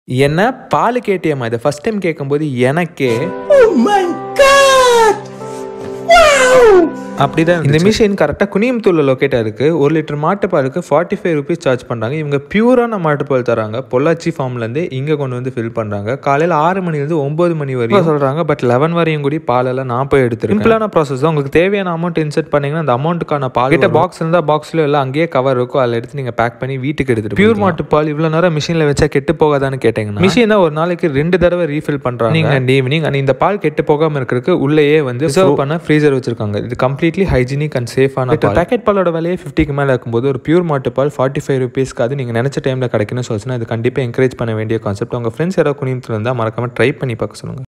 என்ன பால் கேட்டியம்மா இதை first time கேட்கும்போது எனக்கே அப்படிதான் இந்த மிஷின் கரெக்டாக குனியம்புத்தூரில் லொக்கேட்டாக இருக்கு ஒரு லிட்டர் மாட்டுப்பாலுக்கு ஃபார்ட்டி ஃபைவ் ருபீஸ் சார்ஜ் பண்ணுறாங்க இவங்க பியூரான மாட்டுப்பால் தராங்க பொள்ளாச்சி ஃபார்ம்லேருந்து இங்கே கொண்டு வந்து ஃபில் பண்ணுறாங்க காலையில் ஆறு மணிலேருந்து ஒம்பது மணி வரைக்கும் சொல்கிறாங்க பட் லெவன் வரையும் கூடி பாலெல்லாம் நான் போய் எடுத்துருக்கேன் சிம்பிளான ப்ராசஸ் தான் உங்களுக்கு தேவையான அமௌண்ட் இன்செர்ட் பண்ணீங்கன்னா அந்த அமௌண்ட்டுக்கான பால் கிட்ட பாக்ஸ் இருந்தால் பாக்ஸில் எல்லாம் அங்கேயே கவர் இருக்கும் அதில் எடுத்து நீங்கள் பேக் பண்ணி வீட்டுக்கு எடுத்துட்டு பியூர் மாட்டு பால் இவ்வளோ நேரம் மிஷினில் வச்சா கெட்டு போகாதான்னு கேட்டீங்கன்னா மிஷினை ஒரு நாளைக்கு ரெண்டு தடவை ரீஃபில் பண்ணுறாங்க நீங்கள் அண்ட் ஈவினிங் அண்ட் இந்த பால் கெட்டு போகாமல் இருக்கிறதுக்கு உள்ளேயே வந்து சர்வ் பண்ண ஃப்ரீசர் வச்சிருக்காங்க இது கம்ப்ளீட்லி ஹைஜீனிக் அண்ட் சேஃபான பேக்கெட் பாலோட விலையே ஃபிஃப்டிக்கு மேலே இருக்கும்போது ஒரு பியூர் மாட்டு பால் ஃபார்ட்டி ஃபைவ் ருபீஸ்க்கு அது நீங்கள் நினச்ச டைமில் கிடைக்கணும்னு சொல்லுச்சுன்னா இது கண்டிப்பாக என்கரேஜ் பண்ண வேண்டிய கான்செப்ட் உங்கள் ஃப்ரெண்ட்ஸ் யாராவது குனியத்தில் இருந்தால் மறக்காம ட்ரை பண்ணி பார்க்க சொல்லுங்கள்